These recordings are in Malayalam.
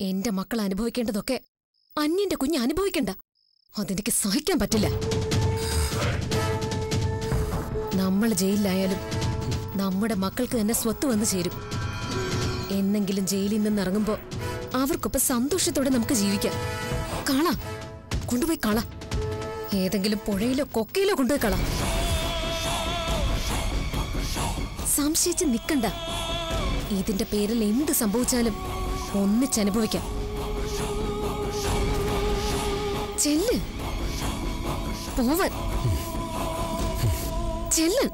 എന്റെ മക്കൾ അനുഭവിക്കേണ്ടതൊക്കെ അന്യന്റെ കുഞ്ഞ് അനുഭവിക്കണ്ട അതെനിക്ക് സഹിക്കാൻ പറ്റില്ല നമ്മൾ ജയിലിലായാലും നമ്മുടെ മക്കൾക്ക് തന്നെ സ്വത്ത് വന്നു ചേരും എന്നെങ്കിലും ജയിലിൽ നിന്ന് ഇറങ്ങുമ്പോ അവർക്കൊപ്പം സന്തോഷത്തോടെ നമുക്ക് ജീവിക്കാം കള കൊണ്ടുപോയി കള ഏതെങ്കിലും പുഴയിലോ കൊക്കയിലോ കൊണ്ടുപോയി കള സംശയിച്ച് നിക്കണ്ട ഇതിന്റെ പേരിൽ എന്ത് സംഭവിച്ചാലും ഒന്നിച്ചനുഭവിക്കാം ചെല്ല് പോവൻ ചെല്ല്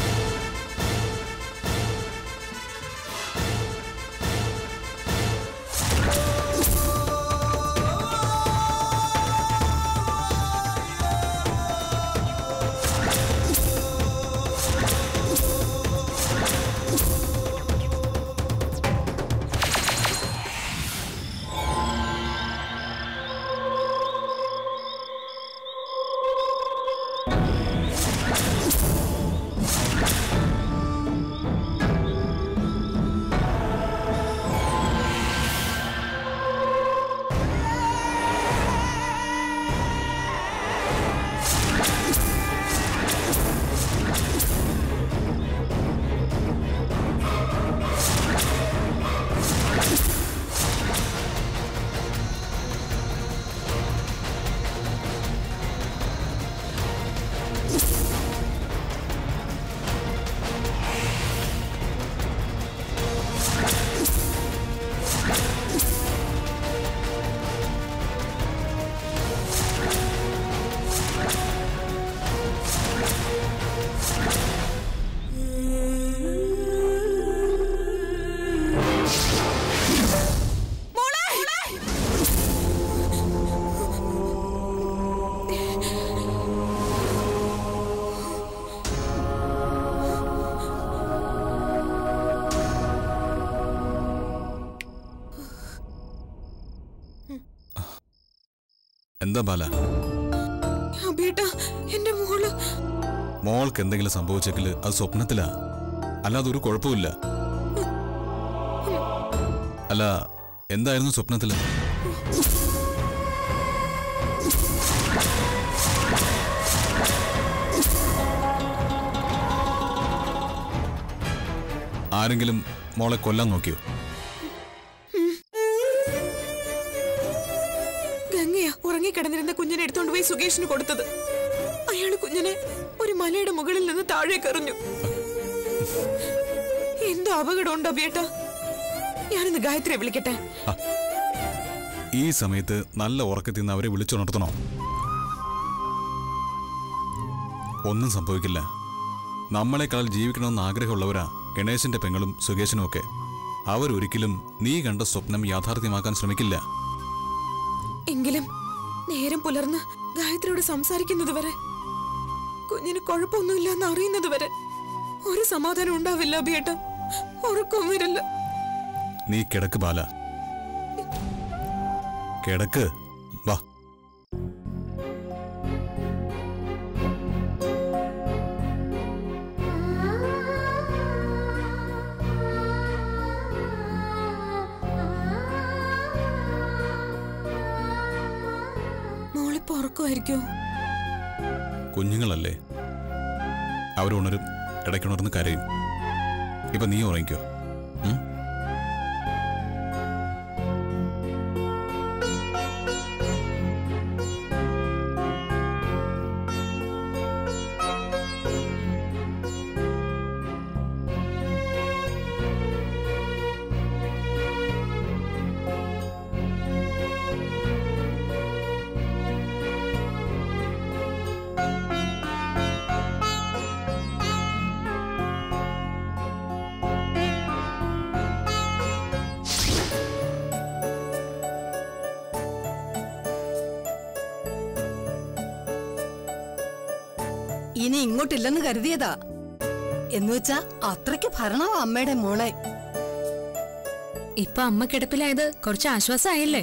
എന്താ ബാല അബേട്ടാ എന്റെ മോള് മോൾക്ക് എന്തെങ്കിലും സംഭവിച്ചെങ്കിൽ അത് സ്വപ്നത്തിലാ അല്ലാതെ ഒരു കുഴപ്പമില്ല അല്ല എന്തായിരുന്നു സ്വപ്നത്തില് ആരെങ്കിലും മോളെ കൊല്ലാൻ നോക്കിയോ ഗംഗയാ ഉറങ്ങിക്കിടന്നിരുന്ന കുഞ്ഞിനെ എടുത്തോണ്ട് പോയി സുകേഷിന് കൊടുത്തത് അയാള് കുഞ്ഞിനെ ഒരു മലയുടെ മുകളിൽ നിന്ന് താഴേക്ക് എറിഞ്ഞു എന്തോ അപകടം ഉണ്ടോ ബേട്ടാ ഞാനിന്ന് ഗായത്രിയെ വിളിക്കട്ടെ ഈ സമയത്ത് നല്ല ഉറക്കത്തിൽ നിന്ന് അവരെ വിളിച്ചുണർത്തണോ ഒന്നും സംഭവിക്കില്ല നമ്മളെക്കാൾ ജീവിക്കണമെന്ന് ആഗ്രഹമുള്ളവരാ ഗണേശന്റെ പെങ്ങളും സുകേശനും ഒക്കെ അവരൊരിക്കലും നീ കണ്ട സ്വപ്നം യാഥാർത്ഥ്യമാക്കാൻ ശ്രമിക്കില്ല എങ്കിലും നേരം പുലർന്ന് ഗായത്രിയോട് സംസാരിക്കുന്നത് വരെ കുഞ്ഞിന് കുഴപ്പമൊന്നുമില്ലെന്ന് അറിയുന്നത് വരെ ഒരു സമാധാനം ഉണ്ടാവില്ല ബേട്ട ഉറക്കം വരില്ല നീ കിടക്ക് ബാല കിടക്ക് വാ മോളിപ്പോ ഉറക്കമായിരിക്കോ കുഞ്ഞുങ്ങളല്ലേ അവരുണരും ഇടയ്ക്കുണർന്ന് കരയും ഇപ്പൊ നീ ഉറങ്ങിക്കോ ഉം? ഇനി ഇങ്ങോട്ടില്ലെന്ന് കരുതിയതാ എന്നുവെച്ചാ അത്രയ്ക്ക് ഭരണമാ അമ്മയുടെ മോളെ ഇപ്പൊ അമ്മ കിടപ്പിലായത് കുറച്ച് ആശ്വാസമായല്ലേ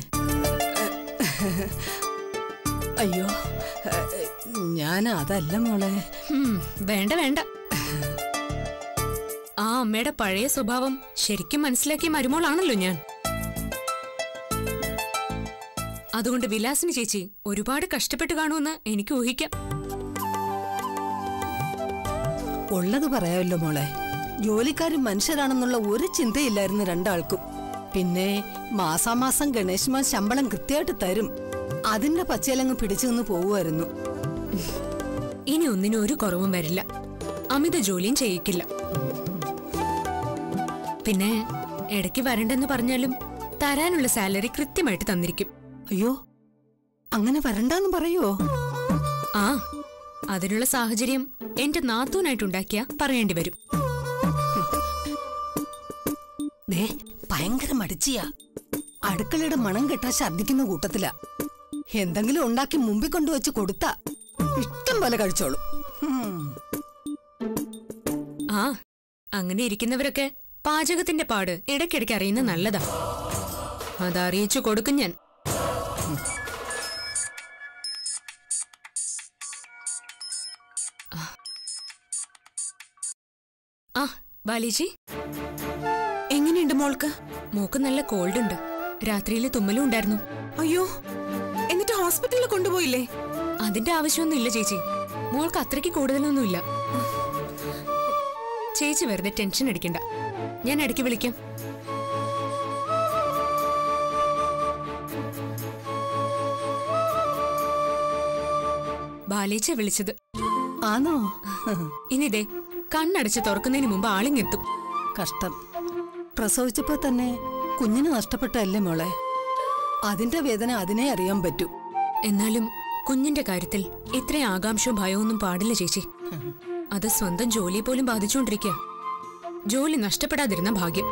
അയ്യോ ഞാൻ അതല്ല മോളെ ഉം, വേണ്ട വേണ്ട ആ അമ്മയുടെ പഴയ സ്വഭാവം ശരിക്കും മനസ്സിലാക്കിയ മരുമോളാണല്ലോ ഞാൻ അതുകൊണ്ട് വിലാസിനി ചേച്ചി ഒരുപാട് കഷ്ടപ്പെട്ട് കാണുമെന്ന് എനിക്ക് ഊഹിക്കാം ഉള്ളത് പറയാമല്ലോ മോളെ ജോലിക്കാരും മനുഷ്യരാണെന്നുള്ള ഒരു ചിന്തയില്ലായിരുന്നു രണ്ടാൾക്കും പിന്നെ മാസാമാസം ഗണേശ് മാൻ ശമ്പളം കൃത്യമായിട്ട് തരും അതിന്റെ പച്ചയിലങ്ങ് പിടിച്ചു നിന്ന് പോവുമായിരുന്നു ഇനി ഒന്നിനും ഒരു കുറവും വരില്ല അമിത ജോലിയും ചെയ്യിക്കില്ല പിന്നെ ഇടയ്ക്ക് വരണ്ടെന്ന് പറഞ്ഞാലും തരാനുള്ള സാലറി കൃത്യമായിട്ട് തന്നിരിക്കും അയ്യോ അങ്ങനെ വരണ്ടാന്ന് പറയോ ആ അതിനുള്ള സാഹചര്യം എന്റെ നാത്തൂനായിട്ടുണ്ടാക്കിയ പറയേണ്ടി വരും ദേ ഭയങ്കര മടിച്ചിയാ അടുക്കളയുടെ മണം കെട്ടാ ഛർദിക്കുന്ന കൂട്ടത്തിലാ എന്തെങ്കിലും ഉണ്ടാക്കി മുമ്പിൽ കൊണ്ടുവച്ച് കൊടുത്താ ഇഷ്ടം പോലെ കഴിച്ചോളും ഹും. ആ അങ്ങനെ ഇരിക്കുന്നവരൊക്കെ പാചകത്തിന്റെ പാട് ഇടയ്ക്കിടയ്ക്ക് അറിയുന്ന നല്ലതാ അതറിയിച്ചു കൊടുക്കും ഞാൻ ആ. ആ ബാലിജി എങ്ങനെയുണ്ട് മോൾക്ക് മോക്ക് നല്ല കോൾഡ് ഉണ്ട് രാത്രിയിൽ തുമ്മലും ഉണ്ടായിരുന്നു അയ്യോ എന്നിട്ട് ഹോസ്പിറ്റലിൽ കൊണ്ടുപോയില്ലേ അതിന്റെ ആവശ്യമൊന്നുമില്ല ചേച്ചി മോൾക്ക് അത്രയ്ക്ക് കൂടുതലൊന്നുമില്ല ചേച്ചി വെറുതെ ടെൻഷൻ അടിക്കണ്ട ഞാൻ ഇടയ്ക്ക് വിളിക്കാം ബാലേച്ച വിളിച്ചത് ആണോ ഇനിതേ കണ്ണടച്ച് തുറക്കുന്നതിന് മുമ്പ് ആളിങ്ങെത്തും കഷ്ടം പ്രസവിച്ചപ്പോ തന്നെ കുഞ്ഞിന് നഷ്ടപ്പെട്ടല്ലേ മോളെ അതിന്റെ വേദന അതിനെ അറിയാൻ പറ്റൂ എന്നാലും കുഞ്ഞിന്റെ കാര്യത്തിൽ ഇത്രയും ആകാംക്ഷവും ഭയവും പാടില്ല ചേച്ചി അത് സ്വന്തം ജോലിയെ പോലും ബാധിച്ചുകൊണ്ടിരിക്കുക ജോലി നഷ്ടപ്പെടാതിരുന്ന ഭാഗ്യം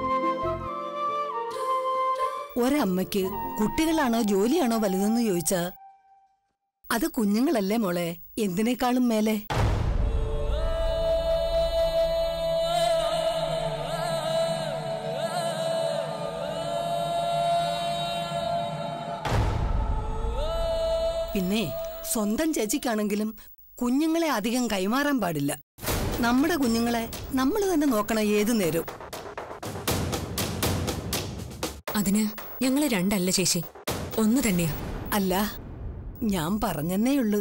ഒരമ്മയ്ക്ക് കുട്ടികളാണോ ജോലിയാണോ വലുതെന്ന് ചോദിച്ചാ അത് കുഞ്ഞുങ്ങളല്ലേ മോളെ എന്തിനേക്കാളും മേലെ പിന്നെ സ്വന്തം ചേച്ചിക്കാണെങ്കിലും കുഞ്ഞുങ്ങളെ അധികം കൈമാറാൻ പാടില്ല നമ്മുടെ കുഞ്ഞുങ്ങളെ നമ്മൾ തന്നെ നോക്കണം ഏതു നേരവും അതിന് ഞങ്ങള് രണ്ടല്ല ചേച്ചി ഒന്ന് തന്നെയാ അല്ല ഞാൻ പറഞ്ഞെന്നേ ഉള്ളു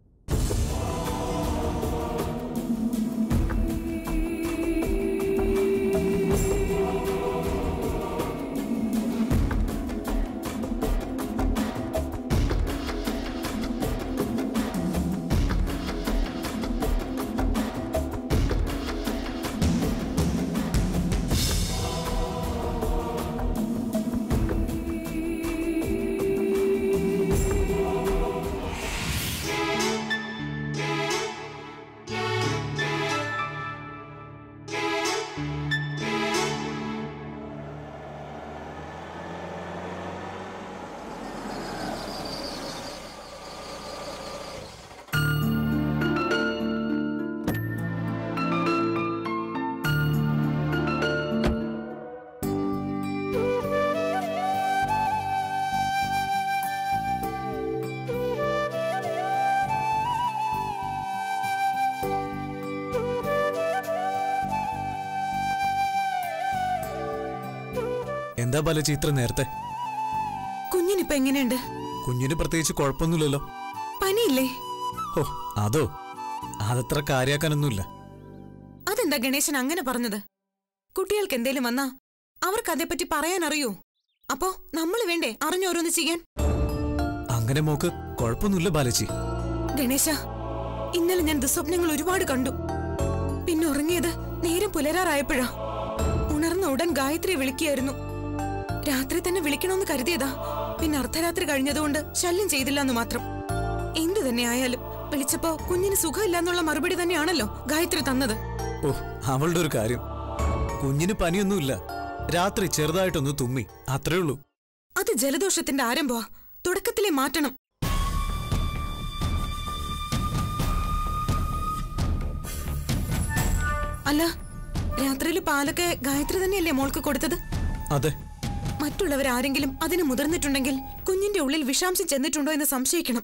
എന്താ ബാലജി ഇത്ര നേരത്തെ കുഞ്ഞിനിപ്പോ എങ്ങനെയുണ്ട് കുഞ്ഞിന് പ്രത്യേകിച്ച് കുഴപ്പമൊന്നുമില്ലല്ലോ പനിയില്ലേ ഓ അതോ അതത്ര കാര്യാക്കാനൊന്നുമില്ല അതെന്താ ഗണേശൻ അങ്ങനെ പറഞ്ഞത് കുട്ടികൾക്ക് എന്തേലും വന്നാ അവർക്ക് അതേപ്പറ്റി പറയാൻ അറിയോ അപ്പോ നമ്മൾ വേണ്ടേ അറിഞ്ഞോരോന്ന് ചെയ്യാൻ അങ്ങനെ മോക്ക് കുഴപ്പമൊന്നുമില്ല ബാലജി ഗണേശ ഇന്നലെ ഞാൻ ദുസ്വപ്നങ്ങൾ ഒരുപാട് കണ്ടു പിന്നെ ഉറങ്ങിയത് നേരം പുലരാറായപ്പോഴാ ഉണർന്ന ഉടൻ ഗായത്രി വിളിക്കുകയായിരുന്നു രാത്രി തന്നെ വിളിക്കണമെന്ന് കരുതിയതാ പിന്നെ അർദ്ധരാത്രി കഴിഞ്ഞതുകൊണ്ട് ശല്യം ചെയ്തില്ല എന്ന് മാത്രം എന്തു തന്നെ ആയാലും വിളിച്ചപ്പോ കുഞ്ഞിന് സുഖമില്ല എന്നുള്ള മറുപടി തന്നെയാണല്ലോ ഗായത്രി തന്നത് ഓ അവളുടെ ഒരു കാര്യം കുഞ്ഞിന് പനിയൊന്നുമില്ല രാത്രി ചെറുതായിട്ടൊന്ന് തുമ്മി അത്രേ ഉള്ളൂ അത് ജലദോഷത്തിന്റെ ആരംഭമാ തുടക്കത്തിലെ മാറ്റണം അല്ല രാത്രിയിൽ പാലൊക്കെ ഗായത്രി തന്നെയല്ലേ മോൾക്ക് കൊടുത്തത് അതെ മറ്റുള്ളവരാരെങ്കിലും അതിന് മുതിർന്നിട്ടുണ്ടെങ്കിൽ കുഞ്ഞിന്റെ ഉള്ളിൽ വിഷാംശം ചെന്നിട്ടുണ്ടോ എന്ന് സംശയിക്കണം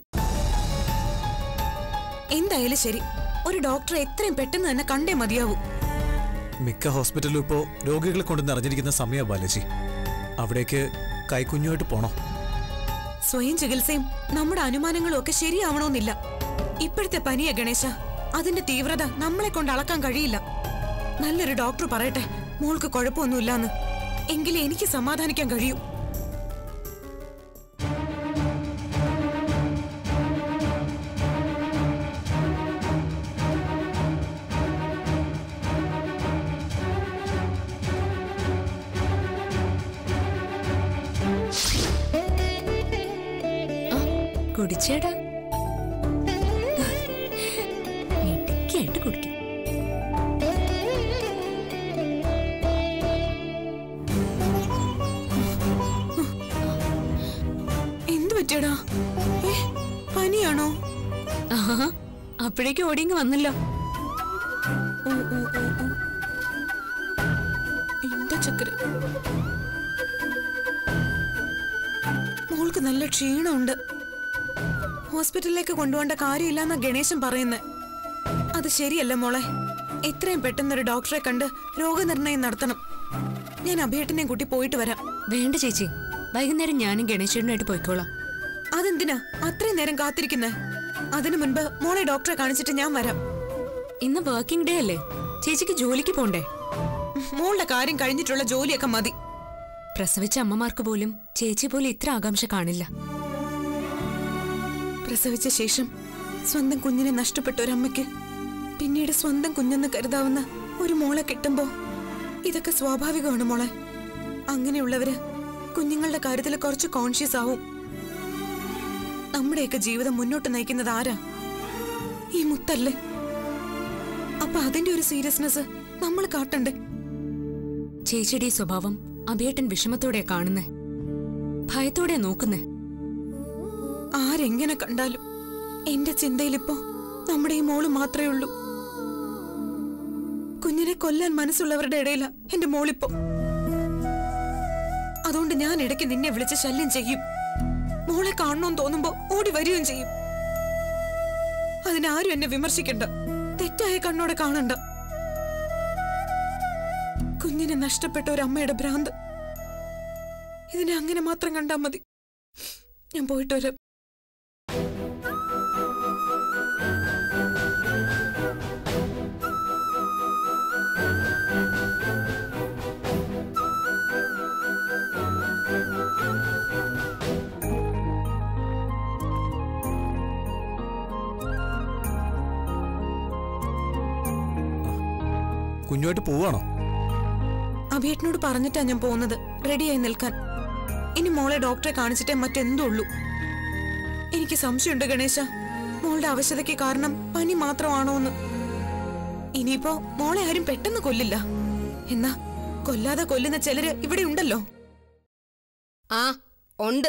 എന്തായാലും ശരി ഒരു ഡോക്ടറെ എത്രയും പെട്ടെന്ന് തന്നെ കണ്ടേ മതിയാവൂ മിക്ക ഹോസ്പിറ്റലിലും ഇപ്പോ രോഗികളെ കൊണ്ട് നിറഞ്ഞിരിക്കുന്ന സമയ ബാലജി അവിടേക്ക് കൈക്കുഞ്ഞുമായിട്ട് പോണോ സ്വയം ചികിത്സയും നമ്മുടെ അനുമാനങ്ങളും ഒക്കെ ശരിയാവണമെന്നില്ല ഇപ്പോഴത്തെ പനിയാ ഗണേശ അതിന്റെ തീവ്രത നമ്മളെ കൊണ്ട് അളക്കാൻ കഴിയില്ല നല്ലൊരു ഡോക്ടർ പറയട്ടെ മോൾക്ക് കുഴപ്പമൊന്നുമില്ലാന്ന് എങ്കിലേ എനിക്ക് സമാധാനിക്കാൻ കഴിയൂ കുടിച്ചേടാ മിടുക്കിയായിട്ട് കുടിക്കും എന്തു പറ്റിയടാ ഏ പനിയാണോ ആഹാ അപ്പോഴേക്കും ഓടിങ്ങ് വന്നല്ലോ ഓ, ഓ, ഓ, ഓ. എന്താ ചക്കര മോൾക്ക് നല്ല ക്ഷീണമുണ്ട് ഹോസ്പിറ്റലിലേക്ക് കൊണ്ടുപോകേണ്ട കാര്യമില്ലെന്നാ ഗണേശൻ പറയുന്നത് അത് ശരിയല്ല മോളെ എത്രയും പെട്ടെന്ന് ഒരു ഡോക്ടറെ കണ്ട് രോഗനിർണയം നടത്തണം ഞാൻ അഭിയേട്ടനെയും കൂട്ടി പോയിട്ട് വരാം വേണ്ട ചേച്ചി വൈകുന്നേരം ഞാനും ഗണേശേട്ടനായിട്ട് പോയിക്കോളാം അതെന്തിനാ അത്രയും നേരം കാത്തിരിക്കുന്നേ അതിനു മുൻപ് മോളെ ഡോക്ടറെ കാണിച്ചിട്ട് ഞാൻ വരാം ഇന്ന് വർക്കിംഗ് ഡേ അല്ലേ ചേച്ചിക്ക് ജോലിക്ക് പോണ്ടേ മോളുടെ കാര്യം കഴിഞ്ഞിട്ടുള്ള ജോലിയൊക്കെ മതി പ്രസവിച്ച അമ്മമാർക്ക് പോലും ചേച്ചി പോലെ ഇത്ര ആകാംക്ഷ കാണില്ല പ്രസവിച്ച ശേഷം സ്വന്തം കുഞ്ഞിനെ നഷ്ടപ്പെട്ട ഒരമ്മയ്ക്ക് പിന്നീട് സ്വന്തം കുഞ്ഞെന്ന് കരുതാവുന്ന ഒരു മോളെ കിട്ടുമ്പോ ഇതൊക്കെ സ്വാഭാവികമാണ് മോളെ അങ്ങനെയുള്ളവര് കുഞ്ഞുങ്ങളുടെ കാര്യത്തിൽ കുറച്ച് കോൺഷ്യസ് ആവും നമ്മുടെയൊക്കെ ജീവിതം മുന്നോട്ട് നയിക്കുന്നത് ആരാ ഈ മുത്തല്ലേ അപ്പൊ അതിന്റെ ഒരു സീരിയസ്നെസ് നമ്മൾ കാട്ടണ്ടേ ചേച്ചിയുടെ ഈ സ്വഭാവം അഭിയേട്ടൻ വിഷമത്തോടെ കാണുന്നേ ഭയത്തോടെ നോക്കുന്നേ ആരെങ്ങനെ കണ്ടാലും എന്റെ ചിന്തയിലിപ്പോ നമ്മുടെ ഈ മോള് മാത്രമേ ഉള്ളൂ കുഞ്ഞിനെ കൊല്ലാൻ മനസ്സുള്ളവരുടെ ഇടയില എന്റെ മോളിപ്പോ അതുകൊണ്ട് ഞാൻ ഇടയ്ക്ക് നിന്നെ വിളിച്ച് ശല്യം ചെയ്യും മോളെ കാണണമെന്ന് തോന്നുമ്പോ ഓടി വരികയും ചെയ്യും അതിനാരും എന്നെ വിമർശിക്കണ്ട തെറ്റായ കണ്ണോടെ കാണണ്ട കുഞ്ഞിനെ നഷ്ടപ്പെട്ട ഒരു അമ്മയുടെ ഭ്രാന്ത് ഇതിനെ അങ്ങനെ മാത്രം കണ്ടാ മതി ഞാൻ പോയിട്ട് വരാം കുഞ്ഞുമായിട്ട് പോവാണോ അഭിയേട്ടനോട് പറഞ്ഞിട്ടാ ഞാൻ പോകുന്നത് റെഡിയായി നിൽക്കാൻ ഇനി മോളെ ഡോക്ടറെ കാണിച്ചിട്ടേ മറ്റെന്തോ ഉള്ളൂ എനിക്ക് സംശയമുണ്ട് ഗണേശ മോളുടെ അവശതയ്ക്ക് കാരണം പനി മാത്രമാണോ എന്ന് ഇനിയിപ്പോ മോളെ ആരും പെട്ടെന്ന് കൊല്ലില്ല എന്നാ കൊല്ലാതെ കൊല്ലുന്ന ചിലര് ഇവിടെ ഉണ്ടല്ലോ ആ ഉണ്ട്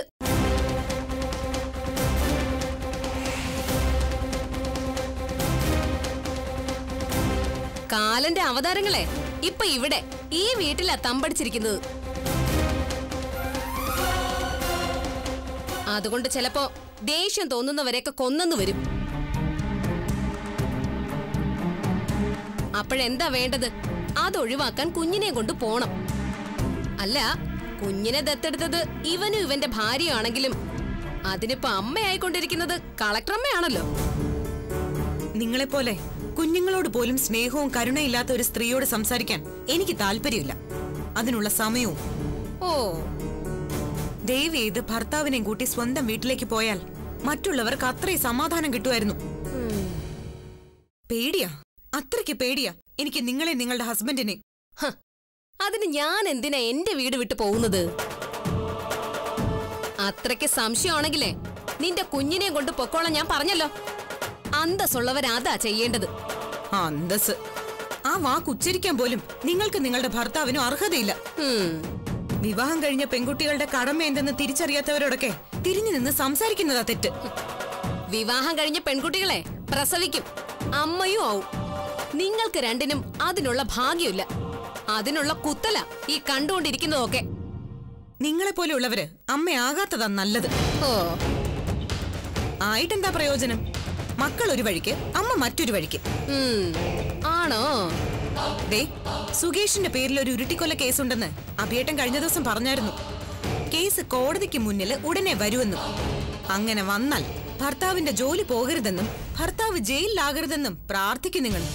കാലന്റെ അവതാരങ്ങളെ ഇപ്പൊ ഇവിടെ ഈ വീട്ടിലാ തമ്പടിച്ചിരിക്കുന്നത് അതുകൊണ്ട് ചിലപ്പോ ദേഷ്യം തോന്നുന്നവരെയൊക്കെ കൊന്നെന്ന് വരും അപ്പോഴെന്താ വേണ്ടത് അതൊഴിവാക്കാൻ കുഞ്ഞിനെ കൊണ്ട് പോണം അല്ല കുഞ്ഞിനെ ദത്തെടുത്തത് ഇവനും ഇവന്റെ ഭാര്യയാണെങ്കിലും അതിനിപ്പോ അമ്മയായിക്കൊണ്ടിരിക്കുന്നത് കളക്ടറമ്മയാണല്ലോ നിങ്ങളെപ്പോലെ കുഞ്ഞുങ്ങളോട് പോലും സ്നേഹവും കരുണയില്ലാത്ത ഒരു സ്ത്രീയോട് സംസാരിക്കാൻ എനിക്ക് താല്പര്യമില്ല അതിനുള്ള സമയവും ഓ ദയവ് ചെയ്ത് ഭർത്താവിനെയും കൂട്ടി സ്വന്തം വീട്ടിലേക്ക് പോയാൽ മറ്റുള്ളവർക്ക് അത്രയും സമാധാനം കിട്ടുമായിരുന്നു പേടിയാ അത്രയ്ക്ക് പേടിയാ എനിക്ക് നിങ്ങളെ നിങ്ങളുടെ ഹസ്ബൻഡിനെ ഹ, അതിന് ഞാൻ എന്തിനാ എന്റെ വീട് വിട്ടു പോകുന്നത് അത്രയ്ക്ക് സംശയമാണെങ്കിലേ നിന്റെ കുഞ്ഞിനെ കൊണ്ട് പൊക്കോളാൻ ഞാൻ പറഞ്ഞല്ലോ അന്തസ്സുള്ളവരതാ ചെയ്യേണ്ടത് അന്തസ് ആ വാക്ക് ഉച്ചരിക്കാൻ പോലും നിങ്ങൾക്ക് നിങ്ങളുടെ ഭർത്താവിനും അർഹതയില്ല ഹും, വിവാഹം കഴിഞ്ഞ പെൺകുട്ടികളുടെ കടമ എന്തെന്ന് തിരിച്ചറിയാത്തവരോടൊക്കെ തിരിഞ്ഞു നിന്ന് സംസാരിക്കുന്നതാ തെറ്റ് വിവാഹം കഴിഞ്ഞ പെൺകുട്ടികളെ പ്രസവിക്കും അമ്മയും ആവും നിങ്ങൾക്ക് രണ്ടിനും അതിനുള്ള ഭാഗ്യമില്ല അതിനുള്ള കുത്തല ഈ കണ്ടുകൊണ്ടിരിക്കുന്നതൊക്കെ നിങ്ങളെ പോലെയുള്ളവര് അമ്മയാകാത്തതാ നല്ലത് ഓ ആയിട്ടെന്താ പ്രയോജനം മക്കൾ ഒരു വഴിക്ക് അമ്മ മറ്റൊരു വഴിക്ക് ഉം, ആണോ ദേ സുകേഷിന്റെ പേരിൽ ഒരു ഉരുട്ടിക്കൊല കേസുണ്ടെന്ന് അഭിയേട്ടൻ കഴിഞ്ഞ ദിവസം പറഞ്ഞായിരുന്നു കേസ് കോടതിക്ക് മുന്നിൽ ഉടനെ വരുമെന്നും അങ്ങനെ വന്നാൽ ഭർത്താവിന്റെ ജോലി പോകരുതെന്നും ഭർത്താവ് ജയിലിലാകരുതെന്നും പ്രാർത്ഥിക്കും നിങ്ങൾ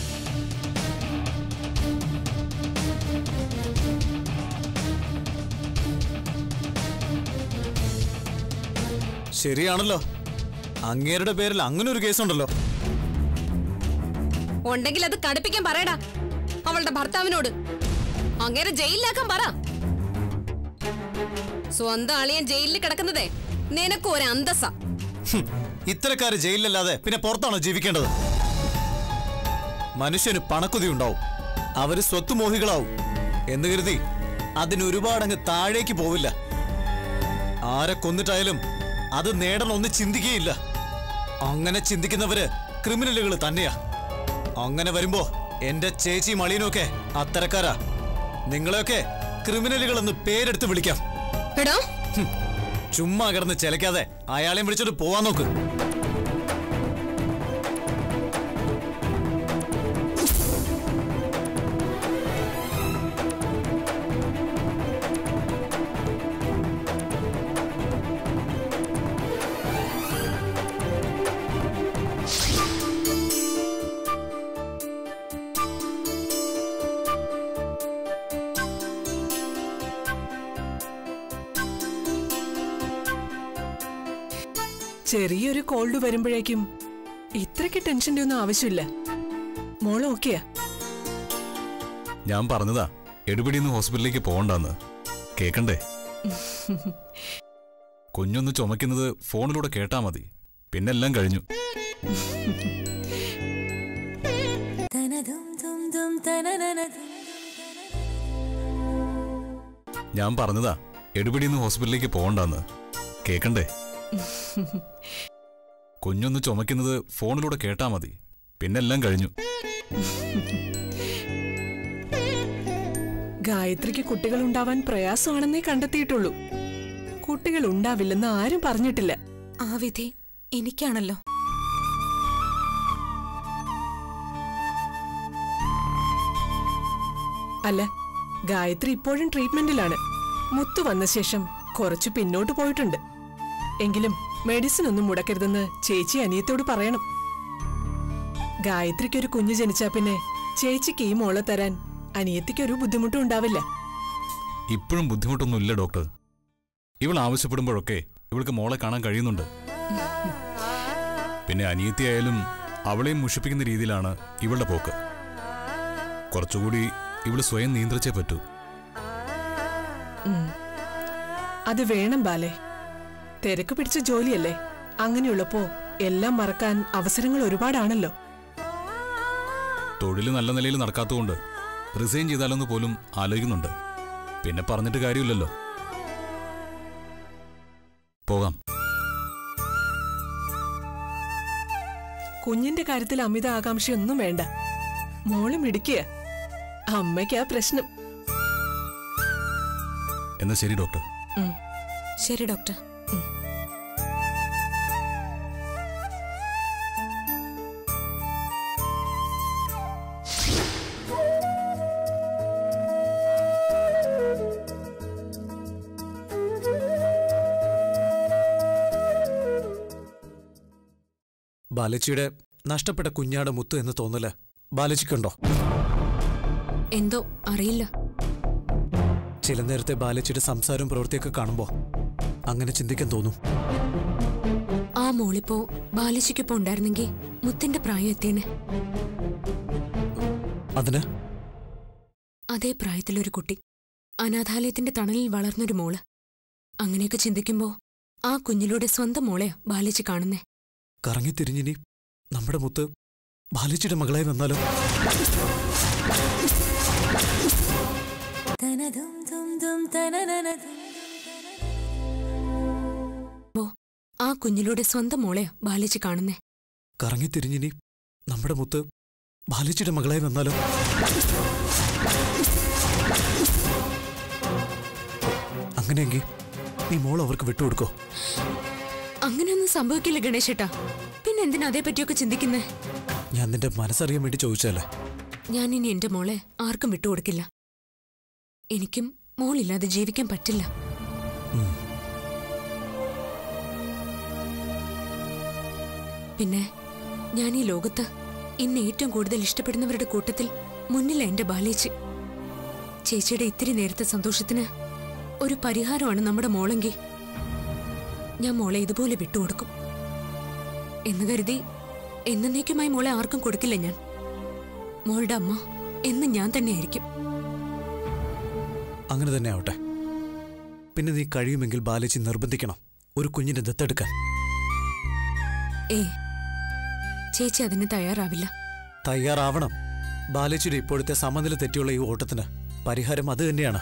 ശരിയാണല്ലോ അങ്ങേരുടെ പേരിൽ അങ്ങനെ ഒരു കേസുണ്ടല്ലോ ഉണ്ടെങ്കിൽ അത് കടുപ്പിക്കാൻ പറയടാ അവളുടെ ഭർത്താവിനോട് അങ്ങേരെ ജയിലിലാക്കാൻ പറ സ്വന്തം അളിയൻ ജയിലിൽ കിടക്കുന്നതേ നിനക്കും ഒരു അന്തസ്സ ഹും, ഇത്തരക്കാര് ജയിലിലല്ലാതെ പിന്നെ പുറത്താണോ ജീവിക്കേണ്ടത് മനുഷ്യന് പണക്കുതി ഉണ്ടാവും അവര് സ്വത്തുമോഹികളാവും എന്ന് കരുതി അതിനൊരുപാടങ്ങ് താഴേക്ക് പോവില്ല ആരെ കൊന്നിട്ടായാലും അത് നേടണമെന്ന് ചിന്തിക്കുകയില്ല അങ്ങനെ ചിന്തിക്കുന്നവര് ക്രിമിനലുകൾ തന്നെയാ അങ്ങനെ വരുമ്പോ എന്റെ ചേച്ചിയും അളിയനുമൊക്കെ അത്തരക്കാരാ നിങ്ങളെയൊക്കെ ക്രിമിനലുകളെന്ന് പേരെടുത്ത് വിളിക്കാം എടാ ഹും, ചുമ്മാ കിടന്ന് ചെലക്കാതെ അയാളെയും വിളിച്ചോട്ട് പോവാൻ നോക്ക് ചെറിയൊരു കോൾഡ് വരുമ്പോഴേക്കും ഇത്രയ്ക്ക് ടെൻഷന്റെ ഒന്നും ആവശ്യമില്ല മോള് ഓക്കെയാ ഞാൻ പറഞ്ഞതാ എടുപിടിന്ന് ഹോസ്പിറ്റലിലേക്ക് പോകണ്ടെന്ന് കേക്കണ്ടേ കുഞ്ഞൊന്ന് ചുമക്കുന്നത് ഫോണിലൂടെ കേട്ടാ മതി പിന്നെല്ലാം കഴിഞ്ഞു ഞാൻ പറഞ്ഞതാ എടുപിടിന്ന് ഹോസ്പിറ്റലിലേക്ക് പോകണ്ടെന്ന് കേക്കണ്ടേ കുഞ്ഞൊന്ന് ചുമക്കുന്നത് ഫോണിലൂടെ കേട്ടാ മതി പിന്നെല്ലാം കഴിഞ്ഞു ഗായത്രിക്ക് കുട്ടികൾ ഉണ്ടാവാൻ പ്രയാസമാണെന്നേ കണ്ടെത്തിയിട്ടുള്ളൂ കുട്ടികൾ ഉണ്ടാവില്ലെന്ന് ആരും പറഞ്ഞിട്ടില്ല ആ വിധി എനിക്കാണല്ലോ അല്ല ഗായത്രി ഇപ്പോഴും ട്രീറ്റ്മെന്റിലാണ് മുത്തു വന്ന ശേഷം കുറച്ചു പിന്നോട്ട് പോയിട്ടുണ്ട് എങ്കിലും മെഡിസിൻ ഒന്നും മുടക്കരുതെന്ന് ചേച്ചി അനിയത്തോട് പറയണം ഗായത്രിക്ക് ഒരു കുഞ്ഞു ജനിച്ചാ പിന്നെ ചേച്ചിക്ക് ഈ മോളെ തരാൻ അനിയത്തിക്ക് ഒരു ബുദ്ധിമുട്ടും ഉണ്ടാവില്ല ഇപ്പോഴും ബുദ്ധിമുട്ടൊന്നുമില്ല ഡോക്ടർ ഇവൾ ആവശ്യപ്പെടുമ്പോഴൊക്കെ ഇവൾക്ക് മോളെ കാണാൻ കഴിയുന്നുണ്ട് പിന്നെ അനിയത്തിയായാലും അവളെയും മുഷിപ്പിക്കുന്ന രീതിയിലാണ് ഇവളുടെ പോക്ക് കുറച്ചുകൂടി ഇവള് സ്വയം നിയന്ത്രിച്ചേ പറ്റൂ അത് വേണം ബാലെ തിരക്ക് പിടിച്ച ജോലിയല്ലേ അങ്ങനെയുള്ളപ്പോ എല്ലാം മറക്കാൻ അവസരങ്ങൾ ഒരുപാടാണല്ലോ തൊഴിൽ നല്ല നിലയിൽ നടക്കാത്തതുകൊണ്ട് റിസൈൻ ചെയ്താലെന്ന് പോലും ആലോചിക്കുന്നുണ്ട് പിന്നെ പറഞ്ഞിട്ട് കാര്യമില്ലല്ലോ പോകാം കുഞ്ഞിന്റെ കാര്യത്തിൽ അമിത ആകാംക്ഷയൊന്നും വേണ്ട മോള് മിടിക്കുക അമ്മയ്ക്കാ പ്രശ്നം എന്നാ ശരി ഡോക്ടർ ഉം. ശരി ഡോക്ടർ ബാലച്ചിയുടെ നഷ്ടപ്പെട്ട കുഞ്ഞാട് മുത്ത് എന്ന് തോന്നല് ബാലച്ചിക്കുണ്ടോ എന്തോ അറിയില്ല ചില നേരത്തെ ബാലച്ചിയുടെ സംസാരവും പ്രവൃത്തിയൊക്കെ കാണുമ്പോ അങ്ങനെ ചിന്തിക്കാൻ തോന്നും ആ മോളിപ്പോ ബാലിശയ്ക്കൊപ്പം ഉണ്ടായിരുന്നെങ്കിൽ മുത്തിന്റെ പ്രായം എത്തിയേനെ അതിന് അതേ പ്രായത്തിലൊരു കുട്ടി അനാഥാലയത്തിന്റെ തണലിൽ വളർന്നൊരു മോള് അങ്ങനെയൊക്കെ ചിന്തിക്കുമ്പോ ആ കുഞ്ഞിലൂടെ സ്വന്തം മോളെയാ ബാലിച്ച് കാണുന്നേ കറങ്ങിത്തിരിഞ്ഞിനി നമ്മുടെ മുത്ത് ബാലച്ചിയുടെ മകളായി വന്നാലോ ഓ ആ കുഞ്ഞിലൂടെ സ്വന്തം മോളെയാ ബാലിച്ച് കാണുന്നേ കറങ്ങിത്തിരിഞ്ഞിനി നമ്മുടെ മുത്ത് ബാലച്ചിയുടെ മകളായി വന്നാലോ അങ്ങനെയെങ്കിൽ നീ മോൾ അവർക്ക് വിട്ടുകൊടുക്കോ അങ്ങനെയൊന്നും സംഭവിക്കില്ല ഗണേശേട്ടാ പിന്നെ എന്തിനാ അതേപറ്റിയൊക്കെ ചിന്തിക്കുന്നേ ഞാൻ നിന്റെ മനസ്സറിയാൻ വേണ്ടി ചോദിച്ചല്ലേ ഞാൻ ഇനി എന്റെ മോളെ ആർക്കും വിട്ടുകൊടുക്കില്ല എനിക്കും മോളില്ലാതെ ജീവിക്കാൻ പറ്റില്ല ഉം. പിന്നെ ഞാൻ ഈ ലോകത്ത് ഇന്ന് ഏറ്റവും കൂടുതൽ ഇഷ്ടപ്പെടുന്നവരുടെ കൂട്ടത്തിൽ മുന്നില എന്റെ ബാലേച്ചി ചേച്ചിയുടെ ഇത്തിരി നേരത്തെ സന്തോഷത്തിന് ഒരു പരിഹാരമാണ് നമ്മുടെ മോളെങ്കിൽ ഞാൻ മോളെ ഇതുപോലെ വിട്ടുകൊടുക്കും എന്ന് കരുതി എന്നേക്കുമായി മോളെ ആർക്കും കൊടുക്കില്ല ഞാൻ മോളുടെ അമ്മ എന്ന് ഞാൻ തന്നെയായിരിക്കും അങ്ങനെ തന്നെ ആവട്ടെ പിന്നെ നീ കഴിയുമെങ്കിൽ ബാലജി നിർബന്ധിക്കണം ഒരു കുഞ്ഞിനെ ദത്തെടുക്കാൻ ഏ ചേച്ചി അതിന് തയ്യാറാവില്ല തയ്യാറാവണം ബാലജിയുടെ ഇപ്പോഴത്തെ സമനില തെറ്റിയുള്ള ഈ ഓട്ടത്തിന് പരിഹാരം അത് തന്നെയാണ്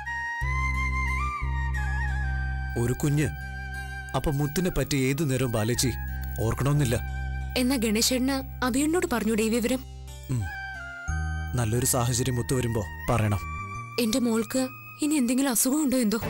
ഒരു കുഞ്ഞ് അപ്പൊ മുത്തിനെ പറ്റി ഏതു നേരവും ബാലജി ഓർക്കണമെന്നില്ല എന്നാ ഗണേശേട്ടന് അഭിയണ്ണോട് പറഞ്ഞൂടെ ഈ വിവരം ഉം. നല്ലൊരു സാഹചര്യം ഒത്തു വരുമ്പോ പറയണം എന്റെ മോൾക്ക് ഇനി എന്തെങ്കിലും അസുഖമുണ്ടോ എന്തോ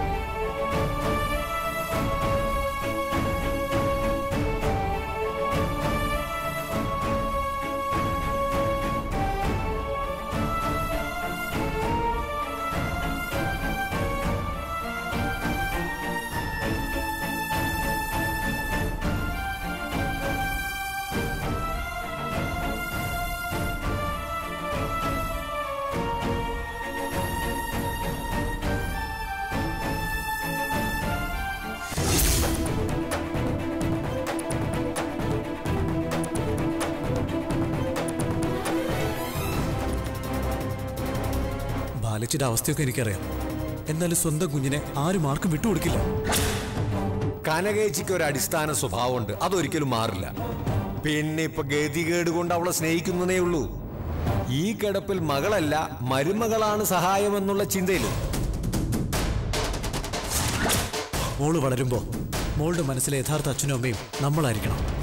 ബാലജിയുടെ അവസ്ഥയൊക്കെ എനിക്കറിയാം എന്നാലും സ്വന്തം കുഞ്ഞിനെ ആരും ആർക്കും വിട്ടുകൊടുക്കില്ല കനകേച്ചിക്ക് ഒരു അടിസ്ഥാന സ്വഭാവമുണ്ട് അതൊരിക്കലും മാറില്ല പിന്നെ ഇപ്പൊ ഗതികേട് കൊണ്ട് അവളെ സ്നേഹിക്കുന്നതേ ഉള്ളൂ ഈ കിടപ്പിൽ മകളല്ല മരുമകളാണ് സഹായമെന്നുള്ള ചിന്തയില് മോള് വളരുമ്പോ മോളുടെ മനസ്സിലെ യഥാർത്ഥ അച്ഛനും അമ്മയും നമ്മളായിരിക്കണം